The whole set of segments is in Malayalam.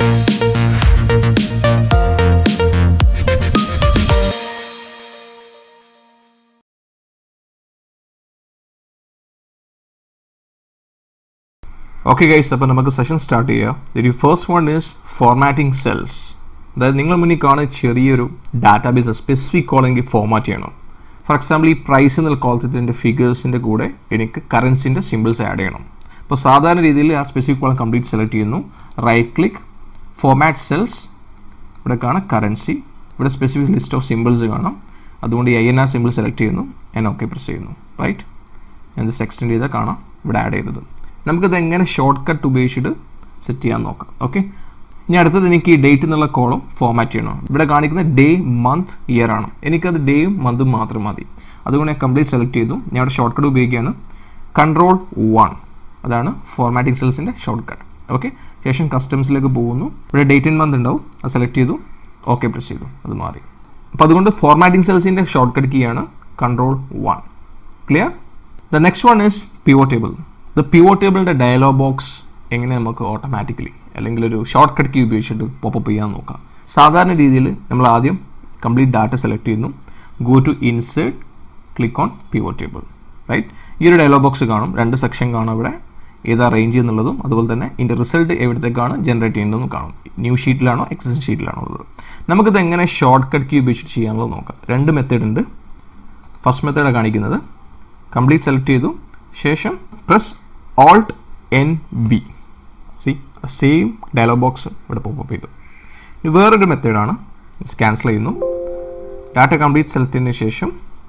ഓക്കെ ഗൈസ് അപ്പോൾ നമുക്ക് സെഷൻ സ്റ്റാർട്ട് ചെയ്യാം the first one is formatting cells അതായത് നിങ്ങൾ മുന്നിൽ കാണുന്ന ചെറിയൊരു ഡാറ്റാബേസ് സ്പെസിഫിക് കോളെങ്കിൽ ഫോർമാറ്റ് ചെയ്യണം ഫോർ എക്സാമ്പിൾ ഈ പ്രൈസ് എന്നുള്ള കോളത്തിൻ്റെ ഫിഗേഴ്സിൻ്റെ കൂടെ എനിക്ക് കറൻസിൻ്റെ സിമ്പിൾസ് ആഡ് ചെയ്യണം അപ്പോൾ സാധാരണ രീതിയിൽ ആ സ്പെസിഫിക് കോളം കംപ്ലീറ്റ് സെലക്ട് ചെയ്യുന്നു റൈറ്റ് ക്ലിക്ക് ഫോർമാറ്റ് സെൽസ് ഇവിടെ കാണാം കറൻസി ഇവിടെ സ്പെസിഫിക് ലിസ്റ്റ് ഓഫ് സിമ്പിൾസ് കാണാം അതുകൊണ്ട് ഈ I N R symbol select ചെയ്യുന്നു ഞാൻ ഓക്കെ പ്രസ് ചെയ്യുന്നു റൈറ്റ് ഞാൻ ജസ്റ്റ് എക്സ്റ്റെൻഡ് ചെയ്താൽ കാണാം ഇവിടെ ആഡ് ചെയ്തത് നമുക്കിത് എങ്ങനെ ഷോർട്ട് കട്ട് ഉപയോഗിച്ചിട്ട് സെറ്റ് ചെയ്യാൻ നോക്കാം ഓക്കെ ഇനി അടുത്തത് എനിക്ക് ഈ ഡേറ്റ് എന്നുള്ള കോളം ഫോർമാറ്റ് ചെയ്യണം ഇവിടെ കാണിക്കുന്ന ഡേ മന്ത് ഇയർ ആണ് എനിക്കത് ഡേയും മന്തും മാത്രം മതി അതുകൊണ്ട് ഞാൻ കംപ്ലീറ്റ് സെലക്ട് ചെയ്തു ഞാൻ അവിടെ ഷോർട്ട് കട്ട് ഉപയോഗിക്കുകയാണ് കൺട്രോൾ വൺ അതാണ് ഫോർമാറ്റിംഗ് സെൽസിൻ്റെ ഷോർട്ട് കട്ട് ഓക്കെ ശേഷം കസ്റ്റംസിലേക്ക് പോകുന്നു ഇവിടെ ഡേറ്റ് ആൻഡ് മന്ത് ഉണ്ടാവും അത് സെലക്ട് ചെയ്തു ഓക്കെ പ്രസ് ചെയ്തു അത് മാറി അപ്പോൾ അതുകൊണ്ട് ഫോർമാറ്റിംഗ് സെൽസിൻ്റെ ഷോർട്ട് കട്ട് കീ ആണ് control one clear the next one is pivot table the pivot ടേബിളിൻ്റെ ഡയലോഗ് ബോക്സ് എങ്ങനെ നമുക്ക് ഓട്ടോമാറ്റിക്കലി അല്ലെങ്കിൽ ഒരു ഷോർട്ട് കട്ട് കീ ഉപയോഗിച്ചിട്ട് പോപ്പപ്പ് ചെയ്യാൻ നോക്കാം സാധാരണ രീതിയിൽ നമ്മൾ ആദ്യം കംപ്ലീറ്റ് ഡാറ്റ സെലക്ട് ചെയ്യുന്നു go to insert click on pivot table right ഈ ഒരു ഡയലോഗ് ബോക്സ് കാണും രണ്ട് സെക്ഷൻ കാണും ഇവിടെ ഏതാ റേഞ്ച് എന്നുള്ളതും അതുപോലെ തന്നെ ഇതിൻ്റെ റിസൾട്ട് എവിടത്തേക്കാണ് ജനറേറ്റ് ചെയ്യേണ്ടതെന്നും കാണും ന്യൂ ഷീറ്റിലാണോ എക്സിസ്റ്റൻ ഷീറ്റിലാണോ ഉള്ളത് നമുക്കിത് എങ്ങനെ ഷോർട്ട് കട്ട് കീ ഉപയോഗിച്ചിട്ട് ചെയ്യാനുള്ളത് നോക്കാം രണ്ട് മെത്തേഡ് ഉണ്ട് ഫസ്റ്റ് മെത്തേഡ് കാണിക്കുന്നത് കംപ്ലീറ്റ് സെലക്ട് ചെയ്തു ശേഷം press alt N B C same dialog box ഇവിടെ പോപ്പ് ചെയ്തു ഇനി വേറൊരു മെത്തേഡാണ് ക്യാൻസൽ ചെയ്യുന്നു ഡാറ്റ കംപ്ലീറ്റ് സെലക്ട് ചെയ്തതിന് ശേഷം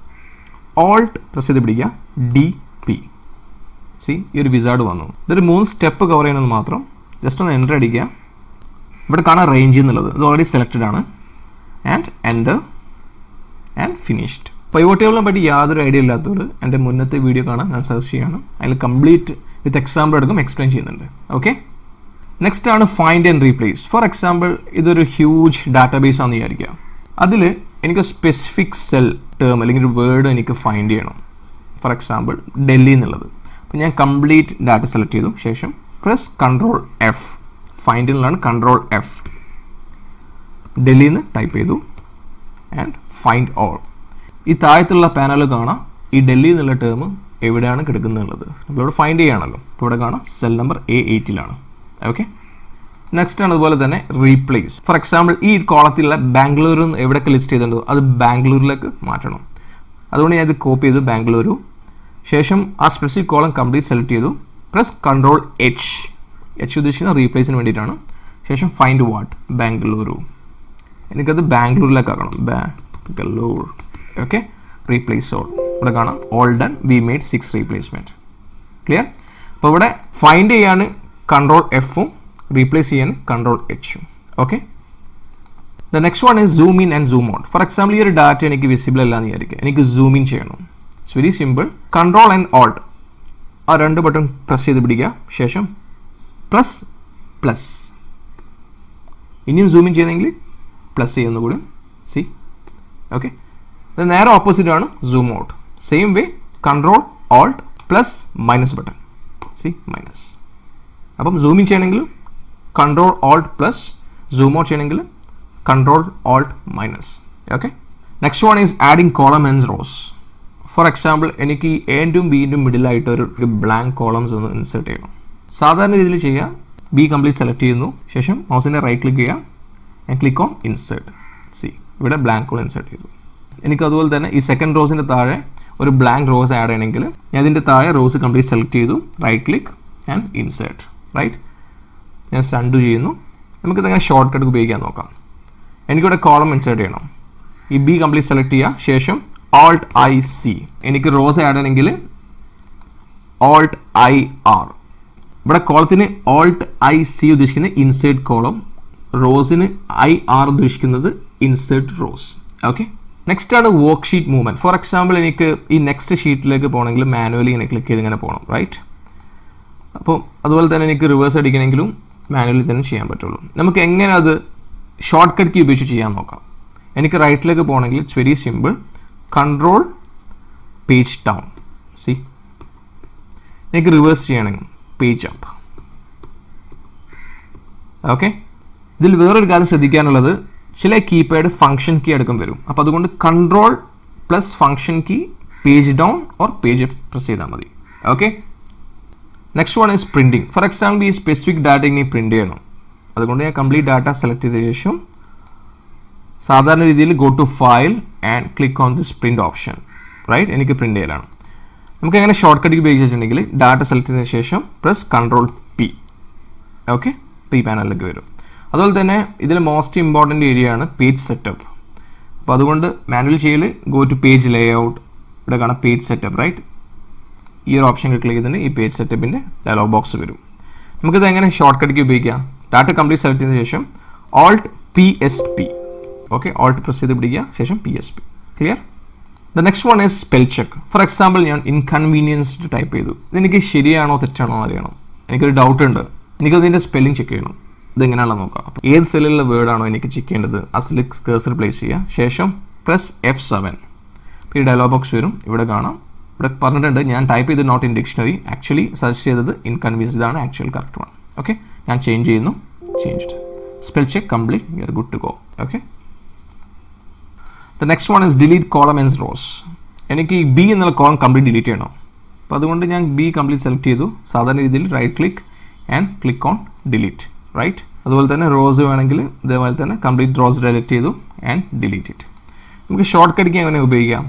ഓൾട്ട് പ്രസ് ചെയ്ത് പിടിക്കുക ഡി പി സി ഈ ഒരു വിസാർഡ് വന്നു ഇതൊരു മൂന്ന് സ്റ്റെപ്പ് കവർ ചെയ്യണമെന്ന് മാത്രം ജസ്റ്റ് ഒന്ന് എൻ്റർ അടിക്കുക ഇവിടെ കാണാൻ റേഞ്ച് എന്നുള്ളത് ഇത് ഓൾറെഡി സെലക്റ്റഡ് ആണ് ആൻഡ് എൻ്റർ ആൻഡ് ഫിനിഷ്ഡ് പൈവോട്ടേബിളിനെ പറ്റി യാതൊരു ഐഡിയ ഇല്ലാത്തവർ എൻ്റെ മുന്നത്തെ വീഡിയോ കാണാൻ ഞാൻ സെർച്ച് ചെയ്യാണ് അതിൽ കംപ്ലീറ്റ് വിത്ത് എക്സാമ്പിൾ എടുക്കും എക്സ്പ്ലെയിൻ ചെയ്യുന്നുണ്ട് ഓക്കെ നെക്സ്റ്റ് ആണ് find and replace for example ഇതൊരു ഹ്യൂജ് ഡാറ്റാബേസ് ആണെന്ന് വിചാരിക്കുക അതിൽ എനിക്ക് സ്പെസിഫിക് സെൽ ടേം അല്ലെങ്കിൽ ഒരു വേർഡ് എനിക്ക് ഫൈൻഡ് ചെയ്യണം ഫോർ എക്സാമ്പിൾ ഡൽഹി എന്നുള്ളത് അപ്പോൾ ഞാൻ കംപ്ലീറ്റ് ഡാറ്റ സെലക്ട് ചെയ്തു ശേഷം പ്രസ് കൺട്രോൾ എഫ് ഫൈൻഡിലാണ് കൺട്രോൾ എഫ് ഡൽഹിയിൽ നിന്ന് ടൈപ്പ് ചെയ്തു ആൻഡ് ഫൈൻഡ് ഓൾ ഈ താഴത്തുള്ള പാനൽ കാണാം ഈ ഡൽഹി എന്നുള്ള ടേം എവിടെയാണ് കിടക്കുന്നുള്ളത് നമ്മളിവിടെ ഫൈൻഡ് ചെയ്യുകയാണല്ലോ ഇപ്പോൾ ഇവിടെ കാണാം സെൽ നമ്പർ എ എയ്റ്റിലാണ് ഓക്കെ നെക്സ്റ്റ് ആണ് അതുപോലെ തന്നെ റീപ്ലേസ് ഫോർ എക്സാമ്പിൾ ഈ കോളത്തിലുള്ള ബാംഗ്ലൂർ എവിടെയൊക്കെ ലിസ്റ്റ് ചെയ്തിട്ടുണ്ടോ അത് ബാംഗ്ലൂരിലേക്ക് മാറ്റണം അതുകൊണ്ട് ഞാൻ ഇത് കോപ്പി ചെയ്തു ബാംഗ്ലൂരു ശേഷം ആ സ്പെസിഫിക് കോളം കംപ്ലീറ്റ് സെലക്ട് ചെയ്തു പ്ലസ് കൺട്രോൾ എച്ച് എച്ച് ഉദ്ദേശിക്കുന്ന റീപ്ലേസിന് വേണ്ടിയിട്ടാണ് ശേഷം ഫൈൻഡ് വാട്ട് ബാംഗ്ലൂരു എനിക്കത് ബാംഗ്ലൂരിലേക്ക് ആക്കണം ബാംഗ്ലൂർ ഓക്കെ റീപ്ലേസ് ഓൾ ഇവിടെ കാണാം all done we made six replacement clear അപ്പോൾ ഇവിടെ ഫൈൻഡ് ചെയ്യാൻ കൺട്രോൾ എഫും റീപ്ലേസ് ചെയ്യാൻ കൺട്രോൾ എച്ചും okay the next one is zoom in and zoom out for example ഈ ഒരു ഡാറ്റ എനിക്ക് വിസിബിൾ അല്ല എന്ന് വിചാരിക്കുക എനിക്ക് സൂം ഇൻ ചെയ്യണം it's very simple control and alt ആ രണ്ട് ബട്ടൺ പ്രസ് ചെയ്ത് പിടിക്കുക ശേഷം പ്ലസ് പ്ലസ് ഇനിയും സൂം ഇൻ ചെയ്യുന്നെങ്കിൽ പ്ലസ് ചെയ്യുന്ന കൂടി സി ഓക്കെ നേരെ ഓപ്പോസിറ്റ് ആണ് zoom out same way control alt plus minus button സി മൈനസ് അപ്പം സൂം ഇൻ ചെയ്യണമെങ്കിൽ control alt plus zoom out ചെയ്യണമെങ്കിൽ control alt minus okay next one is adding column and rows for example എനിക്ക് ഈ എൻ്റും ബീൻ്റും മിഡിലായിട്ട് ഒരു ബ്ലാങ്ക് കോളംസ് ഒന്ന് ഇൻസേർട്ട് ചെയ്യണം സാധാരണ രീതിയിൽ ചെയ്യുക ബി കംപ്ലീറ്റ് സെലക്ട് ചെയ്യുന്നു ശേഷം മൗസിൻ്റെ റൈറ്റ് ക്ലിക്ക് ചെയ്യുക ഞാൻ ക്ലിക്ക് ഓൺ ഇൻസേർട്ട് സി ഇവിടെ ബ്ലാങ്ക് കോൾ ഇൻസേർട്ട് ചെയ്തു എനിക്ക് അതുപോലെ തന്നെ ഈ സെക്കൻഡ് റോസിൻ്റെ താഴെ ഒരു ബ്ലാങ്ക് റോസ് ആഡ് ചെയ്യണമെങ്കിൽ ഞാൻ ഇതിൻ്റെ താഴെ റോസ് കംപ്ലീറ്റ് സെലക്ട് ചെയ്തു right click and insert right ഞാൻ സൺഡു ചെയ്യുന്നു നമുക്കിതങ്ങനെ ഷോർട്ട് കട്ട് ഉപയോഗിക്കാൻ നോക്കാം എനിക്കിവിടെ കോളം ഇൻസേർട്ട് ചെയ്യണം ഈ ബി കംപ്ലീറ്റ് സെലക്ട് ചെയ്യുക ശേഷം ഓൾട്ട് ഐ സി എനിക്ക് റോസ് ആഡ് ചെയ്യണമെങ്കിൽ ഓൾട്ട് ഐ ആർ ഇവിടെ കോളത്തിന് ഓൾട്ട് ഐ സി ഉദ്ദേശിക്കുന്നത് ഇൻസേർട്ട് കോളം റോസിന് ഐ ആർ ഉദ്ദേശിക്കുന്നത് ഇൻസേർട്ട് റോസ് ഓക്കെ നെക്സ്റ്റ് ആണ് worksheet movement for example എനിക്ക് ഈ നെക്സ്റ്റ് ഷീറ്റിലേക്ക് പോകണമെങ്കിൽ മാനുവലി ഇങ്ങനെ ക്ലിക്ക് ചെയ്ത് ഇങ്ങനെ പോകണം റൈറ്റ് അപ്പോൾ അതുപോലെ തന്നെ എനിക്ക് റിവേഴ്സ് അടിക്കണമെങ്കിലും മാനുവലി തന്നെ ചെയ്യാൻ പറ്റുള്ളൂ നമുക്ക് എങ്ങനെ അത് ഷോർട്ട് കട്ട് കീ ഉപയോഗിച്ച് ചെയ്യാൻ നോക്കാം എനിക്ക് റൈറ്റിലേക്ക് പോകണമെങ്കിൽ it's very simple control page down സി എനിക്ക് റിവേഴ്സ് ചെയ്യണമെങ്കിൽ പേജ് അപ്പ് ഓക്കെ ഇതിൽ വേറൊരു കാര്യം ശ്രദ്ധിക്കാനുള്ളത് ചില കീപാഡ് ഫംഗ്ഷൻ കീ അടക്കം വരും അപ്പോൾ അതുകൊണ്ട് control plus function key page down or page press ചെയ്താൽ മതി okay next one is printing for example ഈ സ്പെസിഫിക് ഡാറ്റ ഇനി പ്രിൻറ്റ് ചെയ്യണം അതുകൊണ്ട് ഞാൻ കംപ്ലീറ്റ് ഡാറ്റ സെലക്ട് ചെയ്ത ശേഷം സാധാരണ രീതിയിൽ go to file and click on this print option right എനിക്ക് പ്രിൻറ്റ് ചെയ്യലാണ് നമുക്ക് എങ്ങനെ ഷോർട്ട് കട്ട് ഉപയോഗിച്ചിട്ടുണ്ടെങ്കിൽ ഡാറ്റ സെലക്ട് ചെയ്തതിന് ശേഷം press control P okay P പാനലിലേക്ക് വരും അതുപോലെ തന്നെ ഇതിൽ മോസ്റ്റ് ഇമ്പോർട്ടൻ്റ് ഏരിയ ആണ് പേജ് സെറ്റപ്പ് അപ്പോൾ അതുകൊണ്ട് മാനുവൽ ചെയ്യൽ go to page layout ഇവിടെ കാണാം പേജ് സെറ്റപ്പ് റൈറ്റ് ഈ ഒരു ഓപ്ഷൻ ക്ലിക്ക് ചെയ്തിട്ട് ഈ പേജ് സെറ്റപ്പിൻ്റെ ഡയലോഗ് ബോക്സ് വരും നമുക്കിത് എങ്ങനെ ഷോർട്ട് കട്ടിക്ക് ഉപയോഗിക്കാം ഡാറ്റ കംപ്ലീറ്റ് സെലക്ട് ചെയ്തതിന് ശേഷം alt P S P okay alt press ചെയ്ത് പിടിക്കുക ശേഷം P S P clear the next one is spell check for example ഞാൻ ഇൻകൺവീനിയൻസ്ഡ് ടൈപ്പ് ചെയ്തു ഇതെനിക്ക് ശരിയാണോ തെറ്റാണോ അറിയണം എനിക്കൊരു ഡൗട്ട് ഉണ്ട് എനിക്കതിൻ്റെ സ്പെല്ലിംഗ് ചെക്ക് ചെയ്യണം ഇതെങ്ങനെയാണെന്ന് നോക്കാം അപ്പോൾ ഏത് സെല്ലിലുള്ള വേർഡാണോ എനിക്ക് ചെക്ക് ചെയ്യേണ്ടത് ആ സെല്ലിൽ കേസർ പ്ലേസ് ചെയ്യുക ശേഷം പ്രസ് എഫ് സെവൻ ഈ ഡയലോഗ് ബോക്സ് വരും ഇവിടെ കാണാം ഇവിടെ പറഞ്ഞിട്ടുണ്ട് ഞാൻ ടൈപ്പ് ചെയ്ത് not in dictionary actually suggest ചെയ്തത് ഇൻകൺവീനിയൻസ് ഇതാണ് ആക്ച്വൽ കറക്റ്റ് വൺ ഓക്കെ ഞാൻ ചേഞ്ച് ചെയ്യുന്നു changed spell check complete you are good to go okay the next one is delete column and rows എനിക്ക് ഈ ബി എന്നുള്ള കോളം കംപ്ലീറ്റ് ഡിലീറ്റ് ചെയ്യണം അപ്പോൾ അതുകൊണ്ട് ഞാൻ ബി കംപ്ലീറ്റ് സെലക്ട് ചെയ്തു സാധാരണ രീതിയിൽ right click and click on delete right അതുപോലെ തന്നെ റോസ് വേണമെങ്കിൽ ഇതേപോലെ തന്നെ കംപ്ലീറ്റ് റോസ് ഡെലക്ട് ചെയ്തു ആൻഡ് ഡിലീറ്റ് ഇറ്റ് നമുക്ക് ഷോർട്ട് കട്ടിക്ക് എങ്ങനെ ഉപയോഗിക്കാം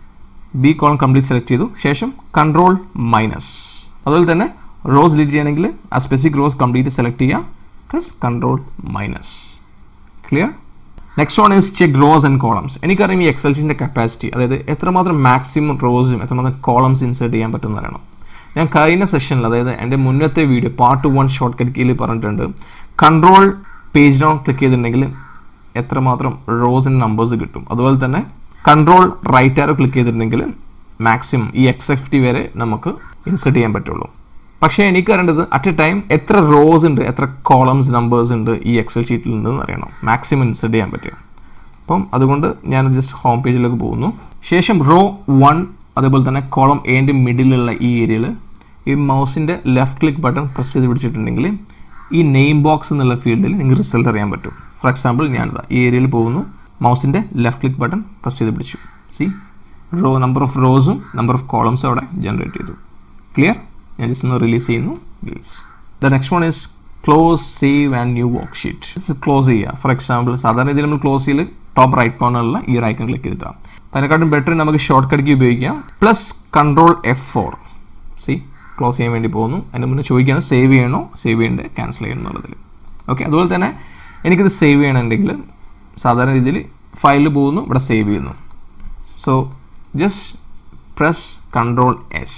ബി കോളം കംപ്ലീറ്റ് സെലക്ട് ചെയ്തു ശേഷം കൺട്രോൾ മൈനസ് അതുപോലെ തന്നെ റോസ് ഡിലീറ്റ് ചെയ്യണമെങ്കിൽ ആ സ്പെസിഫിക് റോസ് കംപ്ലീറ്റ് സെലക്ട് ചെയ്യാം plus control minus clear next one is check rows and columns എനിക്കറിയാം ഈ എക്സൽസിൻ്റെ കപ്പാസിറ്റി അതായത് എത്രമാത്രം മാക്സിമം റോസും എത്രമാത്രം കോളംസ് ഇൻസേർട്ട് ചെയ്യാൻ പറ്റുമെന്ന് അറിയണം ഞാൻ കഴിഞ്ഞ സെഷനിൽ അതായത് എൻ്റെ മുന്നത്തെ video part one shortcut കീഴിൽ പറഞ്ഞിട്ടുണ്ട് കൺട്രോൾ പേജ് ഡൗൺ ക്ലിക്ക് ചെയ്തിട്ടുണ്ടെങ്കിൽ എത്രമാത്രം റോസിൻ്റെ നമ്പേഴ്സ് കിട്ടും അതുപോലെ തന്നെ കൺട്രോൾ റൈറ്റ് ആരോ ക്ലിക്ക് ചെയ്തിട്ടുണ്ടെങ്കിൽ മാക്സിമം ഈ എക്സ് എഫ് ടി വരെ നമുക്ക് ഇൻസേർട്ട് ചെയ്യാൻ പറ്റുള്ളൂ പക്ഷേ എനിക്ക് അറിയേണ്ടത് അറ്റ് എ ടൈം എത്ര റോസ് ഉണ്ട് എത്ര കോളംസ് നമ്പേഴ്സ് ഉണ്ട് ഈ എക്സൽ ഷീറ്റിൽ ഉണ്ടെന്ന് അറിയണം മാക്സിമം ഇൻസേർട്ട് ചെയ്യാൻ പറ്റും അപ്പം അതുകൊണ്ട് ഞാൻ ജസ്റ്റ് ഹോം പേജിലേക്ക് പോകുന്നു ശേഷം റോ വൺ അതേപോലെ തന്നെ കോളം എൻ്റെ മിഡിലുള്ള ഈ ഏരിയയിൽ ഈ മൗസിൻ്റെ ലെഫ്റ്റ് ക്ലിക്ക് ബട്ടൺ പ്രസ് ചെയ്ത് പിടിച്ചിട്ടുണ്ടെങ്കിൽ ഈ നെയിം ബോക്സ് എന്നുള്ള ഫീൽഡിൽ നിങ്ങൾക്ക് റിസൾട്ട് അറിയാൻ പറ്റും ഫോർ എക്സാമ്പിൾ ഞാനിതാ ഈ ഏരിയയിൽ പോകുന്നു മൗസിൻ്റെ ലെഫ്റ്റ് ക്ലിക്ക് ബട്ടൺ പ്രസ് ചെയ്ത് പിടിച്ചു സി റോ നമ്പർ ഓഫ് റോസും നമ്പർ ഓഫ് കോളംസും അവിടെ ജനറേറ്റ് ചെയ്തു ക്ലിയർ ഞാൻ ജസ്റ്റ് ഒന്ന് റിലീസ് ചെയ്യുന്നു release the next one is close save and new work sheet close ചെയ്യുക ഫോർ എക്സാമ്പിൾ സാധാരണ ഇതിൽ നമ്മൾ ക്ലോസ് ചെയ്യൽ ടോപ്പ് റൈറ്റ് കോർണറിലുള്ള ഈ ഒരു ഐക്കൺ ക്ലിക്ക് ചെയ്തിട്ടാണ് അപ്പോൾ അതിനെക്കാട്ടും ബെറ്റർ നമുക്ക് ഷോർട്ട് കട്ട്ക്ക് ഉപയോഗിക്കാം പ്ലസ് കൺട്രോൾ എഫ് ഫോർ സി ക്ലോസ് ചെയ്യാൻ വേണ്ടി പോകുന്നു അതിന് മുന്നേ ചോദിക്കുകയാണ് സേവ് ചെയ്യണോ സേവ് ചെയ്യേണ്ടത് ക്യാൻസൽ ചെയ്യണം എന്നുള്ളതിൽ ഓക്കെ അതുപോലെ തന്നെ എനിക്കിത് സേവ് ചെയ്യണമെങ്കിൽ സാധാരണ രീതിയിൽ ഫയലിൽ പോകുന്നു ഇവിടെ സേവ് ചെയ്യുന്നു so just press control S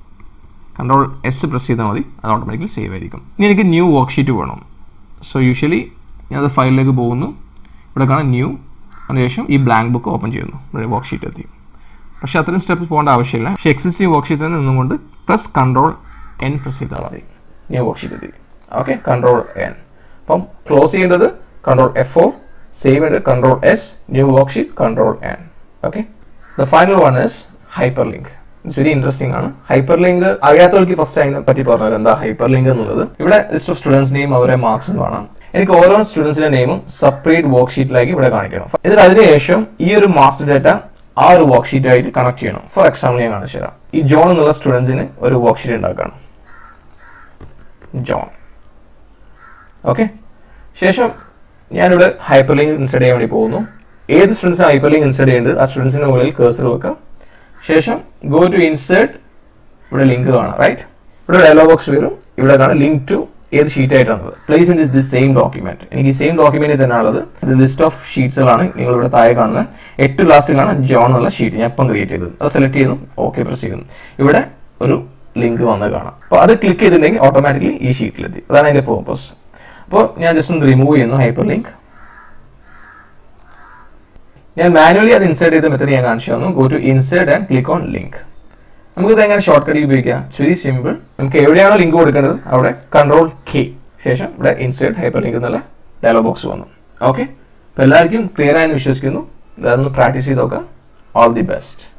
control S press ചെയ്താൽ മതി അത് ഓട്ടോമാറ്റിക്കലി സേവ് ആയിരിക്കും ഇനി എനിക്ക് ന്യൂ വർക്ക് ഷീറ്റ് വേണം സോ യൂഷ്വലി ഞാനത് ഫയലിലേക്ക് പോകുന്നു ഇവിടെ കാണാം ന്യൂ അതിനുശേഷം ഈ ബ്ലാങ്ക് ബുക്ക് ഓപ്പൺ ചെയ്യുന്നു ഇവിടെ വർക്ക് ഷീറ്റ് എത്തി പക്ഷേ അത്രയും സ്റ്റെപ്പ് പോകേണ്ട ആവശ്യമില്ല പക്ഷേ എക്സിസ്റ്റിംഗ് വർക്ക് ഷീറ്റിൽ നിന്നുകൊണ്ട് പ്ലസ് കൺട്രോൾ എൻ പ്രസ് ചെയ്താൽ മതി ന്യൂ വർക്ക് ഷീറ്റ് എത്തി ഓക്കെ കൺട്രോൾ എൻ അപ്പം ക്ലോസ് ചെയ്യേണ്ടത് കൺട്രോൾ എഫ് ഫോർ സേവ് ചെയ്യേണ്ടത് control S new work sheet control N okay the final one is hyper link it's very interesting ആണ് ഹൈപ്പർ ലിങ്ക് അറിയാത്തവർക്ക് ഫസ്റ്റ് അതിനെ പറ്റി പറഞ്ഞത് എന്താ ഹൈപ്പർ ലിങ്ക് എന്നുള്ളത് ഇവിടെ ലിസ്റ്റ് ഓഫ് സ്റ്റുഡൻസ് നെയിം അവരെ മാർക്സും കാണാം എനിക്ക് ഓരോ സ്റ്റുഡൻസിന്റെ നെയിമും സെപ്പറേറ്റ് വർക്ക് ഷീറ്റിലേക്ക് ഇവിടെ കാണിക്കണം ഇതിൽ അതിനുശേഷം ഈ ഒരു മാസ്റ്റർ ഡാറ്റ ആ ഒരു വർക്ക് ഷീറ്റ് ആയിട്ട് കണക്ട് ചെയ്യണം ഫോർ എക്സാമ്പിൾ ഞാൻ കാണിച്ചു തരാം ഈ ജോൺ എന്നുള്ള സ്റ്റുഡൻസിന് ഒരു വർക്ക് ഷീറ്റ് ഉണ്ടാക്കണം ജോൺ ഓക്കെ ശേഷം ഞാനിവിടെ ഹൈപ്പർ ലിങ്ക് ഇൻസ്റ്റേറ്റ് ചെയ്യാൻ വേണ്ടി പോകുന്നു ഏത് സ്റ്റുഡൻസിന് ഹൈപ്പർ ലിങ്ക് ഇൻസ്റ്റേറ്റ് ചെയ്യേണ്ടത് ആ സ്റ്റുഡൻസിന്റെ മുകളിൽ കേസർ വെക്കാം ശേഷം ഗോ ടു ഇൻസേർട്ട് ഇവിടെ ലിങ്ക് കാണാം റൈറ്റ് ഇവിടെ ഡയലോഗ് ബോക്സ് വരും ഇവിടെ കാണാം ലിങ്ക് ടു ഏത് ഷീറ്റ് ആയിട്ടാണ് place in this the same document എനിക്ക് ഈ സെയിം ഡോക്യുമെന്റിൽ തന്നെയാണുള്ളത് ഇത് ലിസ്റ്റ് ഓഫ് ഷീറ്റ്സുകളാണ് നിങ്ങൾ ഇവിടെ താഴെ കാണുന്നത് എട്ട് ലാസ്റ്റ് കാണാം ജോൺ എന്നുള്ള ഷീറ്റ് ഞാൻ ഇപ്പം ക്രിയേറ്റ് ചെയ്തത് അത് സെലക്ട് ചെയ്യുന്നു ഓക്കെ പ്രസ് ചെയ്യുന്നു ഇവിടെ ഒരു ലിങ്ക് വന്ന് കാണാം അപ്പോൾ അത് ക്ലിക്ക് ചെയ്തിട്ടുണ്ടെങ്കിൽ ഓട്ടോമാറ്റിക്കലി ഈ ഷീറ്റിലെത്തി അതാണ് അതിന്റെ പേർപ്പസ് അപ്പോൾ ഞാൻ ജസ്റ്റ് ഒന്ന് റിമൂവ് ചെയ്യുന്നു ഹൈപ്പർ ലിങ്ക് ഞാൻ മാനുവലി അത് ഇൻസേർട്ട് ചെയ്ത മെത്തഡ് ഞാൻ കാണിച്ചു തന്നു go to insert and click on link നമുക്ക് ഇത് എങ്ങനെ ഷോർട്ട് കട്ട് ഉപയോഗിക്കാം ഇറ്റ്സ് വെരി സിമ്പിൾ നമുക്ക് എവിടെയാണോ ലിങ്ക് കൊടുക്കേണ്ടത് അവിടെ കൺട്രോൾ കെ ശേഷം ഇവിടെ ഇൻസേർട്ട് ഹൈപ്പർ ലിങ്ക് എന്നുള്ള ഡയലോഗ് ബോക്സ് വന്നു ഓക്കെ അപ്പോൾ എല്ലാവർക്കും ക്ലിയർ ആയെന്ന് വിശ്വസിക്കുന്നു ഇതൊന്ന് പ്രാക്ടീസ് ചെയ്ത് നോക്കാം ഓൾ ദി ബെസ്റ്റ്